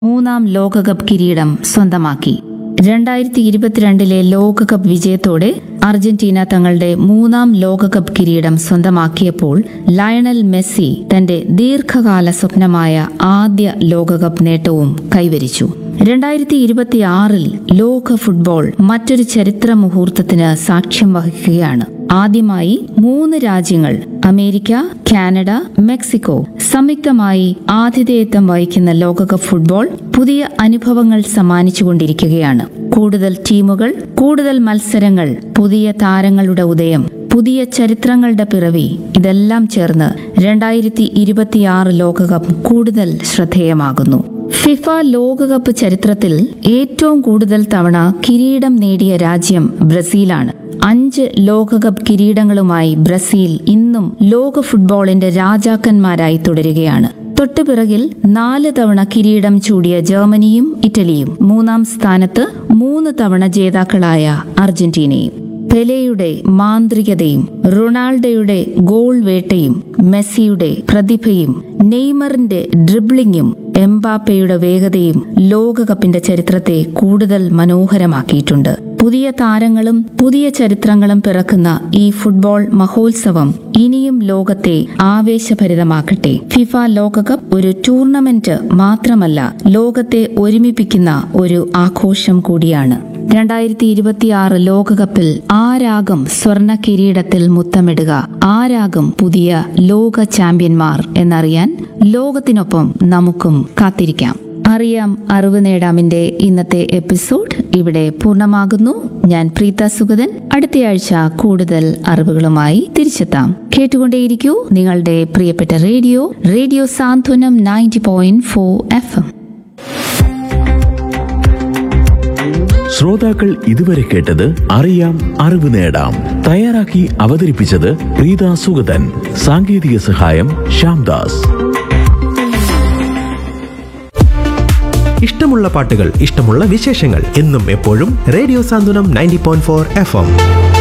മൂന്നാം ലോകകപ്പ് കിരീടം സ്വന്തമാക്കി രണ്ടായിരത്തി ഇരുപത്തിരണ്ടിലെ ലോകകപ്പ് വിജയത്തോടെ അർജന്റീന തങ്ങളുടെ മൂന്നാം ലോകകപ്പ് കിരീടം സ്വന്തമാക്കിയപ്പോൾ ലയണൽ മെസ്സി തന്റെ ദീർഘകാല സ്വപ്നമായ ആദ്യ ലോകകപ്പ് നേട്ടവും കൈവരിച്ചു രണ്ടായിരത്തി ഇരുപത്തിയാറിൽ ലോക ഫുട്ബോൾ മറ്റൊരു ചരിത്ര മുഹൂർത്തത്തിന് സാക്ഷ്യം വഹിക്കുകയാണ് ആദ്യമായി മൂന്ന് രാജ്യങ്ങൾ അമേരിക്ക കാനഡ മെക്സിക്കോ സംയുക്തമായി ആതിഥേയത്വം വഹിക്കുന്ന ലോകകപ്പ് ഫുട്ബോൾ പുതിയ അനുഭവങ്ങൾ സമ്മാനിച്ചുകൊണ്ടിരിക്കുകയാണ് കൂടുതൽ ടീമുകൾ കൂടുതൽ മത്സരങ്ങൾ പുതിയ താരങ്ങളുടെ ഉദയം പുതിയ ചരിത്രങ്ങളുടെ പിറവി ഇതെല്ലാം ചേർന്ന് രണ്ടായിരത്തി ഇരുപത്തിയാറ് ലോകകപ്പ് കൂടുതൽ ശ്രദ്ധേയമാകുന്നു ഫിഫ ലോകകപ്പ് ചരിത്രത്തിൽ ഏറ്റവും കൂടുതൽ തവണ കിരീടം നേടിയ രാജ്യം ബ്രസീലാണ് അഞ്ച് ലോകകപ്പ് കിരീടങ്ങളുമായി ബ്രസീൽ ഇന്നും ലോക ഫുട്ബോളിന്റെ രാജാക്കന്മാരായി തുടരുകയാണ് തൊട്ടുപിറകിൽ നാല് തവണ കിരീടം ചൂടിയ ജർമ്മനിയും ഇറ്റലിയും മൂന്നാം സ്ഥാനത്ത് മൂന്ന് തവണ ജേതാക്കളായ അർജന്റീനയും പെലെയുടെ മാന്ത്രികതയും റൊണാൾഡോയുടെ ഗോൾ വേട്ടയും മെസ്സിയുടെ പ്രതിഭയും നെയ്മറിന്റെ ഡ്രിബ്ലിംഗും എംബാപ്പയുടെ വേഗതയും ലോകകപ്പിന്റെ ചരിത്രത്തെ കൂടുതൽ മനോഹരമാക്കിയിട്ടുണ്ട് പുതിയ താരങ്ങളും പുതിയ ചരിത്രങ്ങളും പിറക്കുന്ന ഈ ഫുട്ബോൾ മഹോത്സവം ഇനിയും ലോകത്തെ ആവേശഭരിതമാക്കട്ടെ ഫിഫ ലോകകപ്പ് ഒരു ടൂർണമെന്റ് മാത്രമല്ല ലോകത്തെ ഒരുമിപ്പിക്കുന്ന ഒരു ആഘോഷം കൂടിയാണ് രണ്ടായിരത്തി ഇരുപത്തിയാറ് ലോകകപ്പിൽ ആരാകും സ്വർണ കിരീടത്തിൽ മുത്തമിടുക ആരാകും പുതിയ ലോക ചാമ്പ്യന്മാർ എന്നറിയാൻ ലോകത്തിനൊപ്പം നമുക്കും കാത്തിരിക്കാം അറിയാം അറിവ് നേടാമിന്റെ ഇന്നത്തെ എപ്പിസോഡ് ഇവിടെ പൂർണ്ണമാകുന്നു ഞാൻ പ്രീത സുഗതൻ അടുത്തയാഴ്ച കൂടുതൽ അറിവുകളുമായി തിരിച്ചെത്താം കേട്ടുകൊണ്ടേയിരിക്കൂ നിങ്ങളുടെ പ്രിയപ്പെട്ട radio radio Santhwanam ninety point four F M ശ്രോതാക്കൾ ഇതുവരെ കേട്ടത് അറിയാം അറിവ് നേടാം തയ്യാറാക്കി അവതരിപ്പിച്ചത് പ്രീത സുഗതൻ സാങ്കേതിക സഹായം ശ്യാംദാസ് ഇഷ്ടമുള്ള പാട്ടുകൾ ഇഷ്ടമുള്ള വിശേഷങ്ങൾ എന്നും എപ്പോഴും radio Santhwanam ninety point four F M